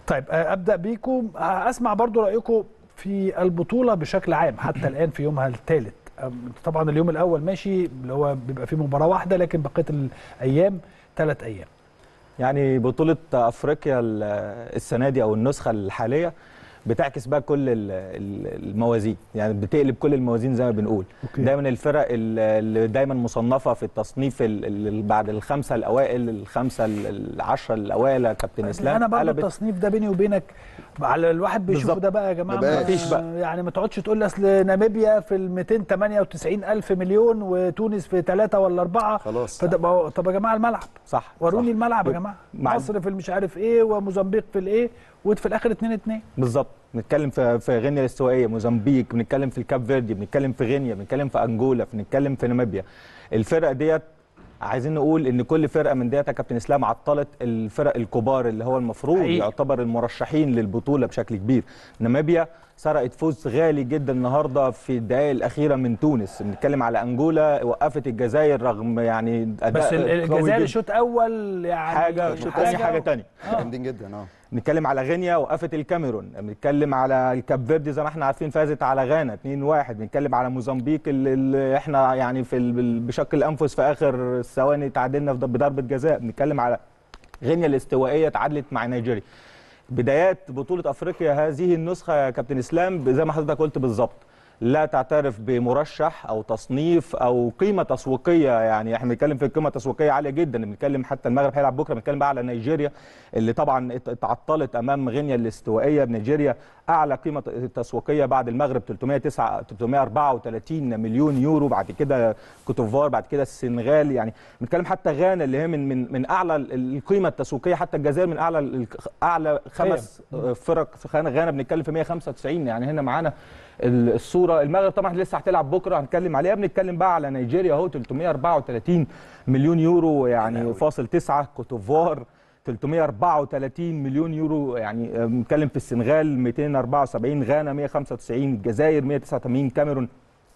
طيب آه، ابدا بيكم آه، اسمع برضو رايكم في البطوله بشكل عام حتى الان في يومها الثالث طبعا اليوم الاول ماشي اللي هو بيبقى فيه مباراه واحده لكن بقيه الايام ثلاث ايام يعني بطولة أفريقيا ال- السنة دي أو النسخة الحالية بتعكس بقى كل ال- ال- الموازين يعني بتقلب كل الموازين زي ما بنقول أوكي. دايما الفرق ال- اللي دايما مصنفة في التصنيف ال- ال- بعد الخمسة الأوائل الخمسة ال- العشرة الأوائل يا كابتن إسلام انا برضو قلبت التصنيف ده بيني وبينك على الواحد بيشوفه بالظبط. ده بقى يا جماعه ما ما- فيش بقى. يعني ما تقعدش تقول لي اصل ناميبيا في ال 298 الف مليون وتونس في ثلاثة ولا أربعة خلاص. فده ما هو- طب يا جماعه الملعب صح وروني صح. الملعب يا جماعه مع- مصر في المش عارف ايه وموزمبيق في الايه وفي الاخر 2 2 بالظبط بنتكلم في في غينيا الاستوائيه موزمبيق بنتكلم في الكاب فيردي بنتكلم في غينيا بنتكلم في انجولا بنتكلم في ناميبيا الفرق ديت عايزين نقول ان كل فرقه من ديت يا كابتن اسلام عطلت الفرق الكبار اللي هو المفروض حقيقي. يعتبر المرشحين للبطوله بشكل كبير ناميبيا سرقت فوز غالي جدا النهارده في الدقائق الاخيره من تونس بنتكلم على انجولا وقفت الجزائر رغم يعني اداء بس ال- قوي الجزائر جداً. شوط اول يعني حاجه شوط ثاني حاجه ثانيه جامدين جدا اه بنتكلم على غينيا وقفت الكاميرون بنتكلم على الكاب فيردي زي ما احنا عارفين فازت على غانا 2-1 بنتكلم على موزمبيق اللي- اللي احنا يعني في ال- بشق الانفس في اخر الثواني تعادلنا في ض- بضربه جزاء بنتكلم على غينيا الاستوائيه تعادلت مع نيجيريا بدايات بطوله افريقيا هذه النسخه يا كابتن اسلام زي ما حضرتك قلت بالظبط لا تعترف بمرشح او تصنيف او قيمه تسويقيه يعني احنا بنتكلم في قيمه تسويقيه عاليه جدا بنتكلم حتى المغرب هيلعب بكره بنتكلم بقى على نيجيريا اللي طبعا ات- اتعطلت امام غينيا الاستوائيه بنيجيريا اعلى قيمه تسويقيه بعد المغرب 309 334 مليون يورو بعد كده كوتوفار بعد كده السنغال يعني بنتكلم حتى غانا اللي هي من من من اعلى ال- القيمه التسويقيه حتى الجزائر من اعلى ال- اعلى خمس فرق في غانا غانا بنتكلم في 195 يعني هنا معانا ال- الصوره المغرب طبعا لسه هتلعب بكره هنتكلم عليها بنتكلم بقى على نيجيريا اهو 334 مليون يورو يعني فاصل 9 كوتوفوار 334 مليون يورو يعني آه، بنتكلم في السنغال 274 غانا 195 الجزائر 189 كاميرون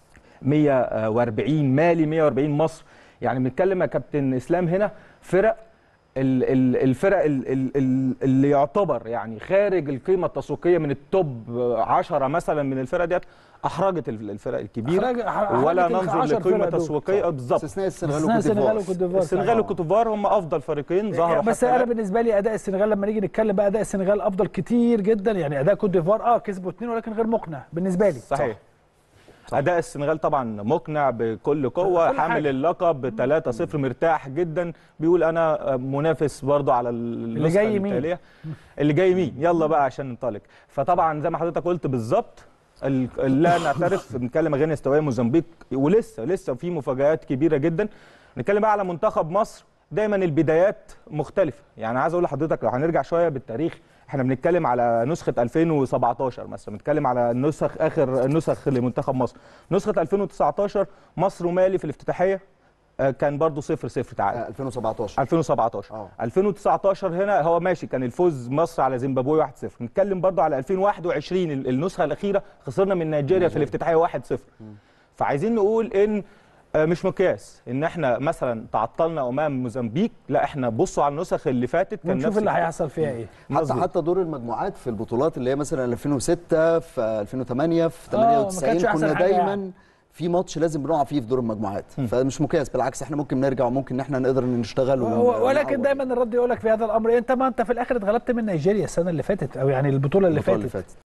140 مالي 140 مصر يعني بنتكلم يا كابتن اسلام هنا فرق ال- ال- الفرق ال- ال- ال- اللي يعتبر يعني خارج القيمه التسويقيه من التوب 10 مثلا من الفرق ديت احرجت ال- الفرق الكبيره أحرج- أحرجت ولا ال ننظر 10 لقيمه فرق دول. تسويقيه بالظبط استثناء السنغال استثناء السنغال وكوت وكوت ديفوار ديفوار السنغال طبعاً. وكوتوفار هم افضل فريقين ظهروا بس حتى انا الآن. بالنسبه لي اداء السنغال لما نيجي نتكلم بقى اداء السنغال افضل كتير جدا يعني اداء كوت ديفوار اه كسبوا اثنين ولكن غير مقنع بالنسبه لي صحيح اداء السنغال طبعا مقنع بكل قوه كل حامل حاجة. اللقب 3-0 مرتاح جدا بيقول انا منافس برضو على اللي جاي مين؟ التالية. اللي جاي مين يلا بقى عشان ننطلق فطبعا زي ما حضرتك قلت بالظبط ال- لا نعترف بنتكلم غينيا استوائيه موزمبيق ولسه لسه في مفاجآت كبيره جدا نتكلم بقى على منتخب مصر دايما البدايات مختلفه يعني عايز اقول لحضرتك لو هنرجع شويه بالتاريخ احنا بنتكلم على نسخه 2017 مثلا بنتكلم على نسخ اخر نسخ لمنتخب مصر نسخه 2019 مصر ومالي في الافتتاحيه آه، كان برضو 0 0 تعادل آه، 2017 2017 آه. 2019 هنا هو ماشي كان الفوز مصر على زيمبابوي 1-0 نتكلم برضو على 2021 ال- النسخه الاخيره خسرنا من نيجيريا في الافتتاحيه 1-0 فعايزين نقول ان آه، مش مقياس ان احنا مثلا تعطلنا امام موزمبيق لا احنا بصوا على النسخ اللي فاتت كان ونشوف نفس اللي الكلام. هيحصل فيها ايه حتى مظبوط. حتى دور المجموعات في البطولات اللي هي مثلا 2006 في 2008 في آه، ما كانتش 98 أحسن كنا حاجة دايما يعني. في ماتش لازم بنقع فيه في دور المجموعات فمش مقياس بالعكس احنا ممكن نرجع وممكن ان احنا نقدر نشتغل ون- و- ولكن ونعوض. دايما الرد يقول لك في هذا الامر انت ما انت في الاخر اتغلبت من نيجيريا السنه اللي فاتت او يعني البطوله اللي البطولة فاتت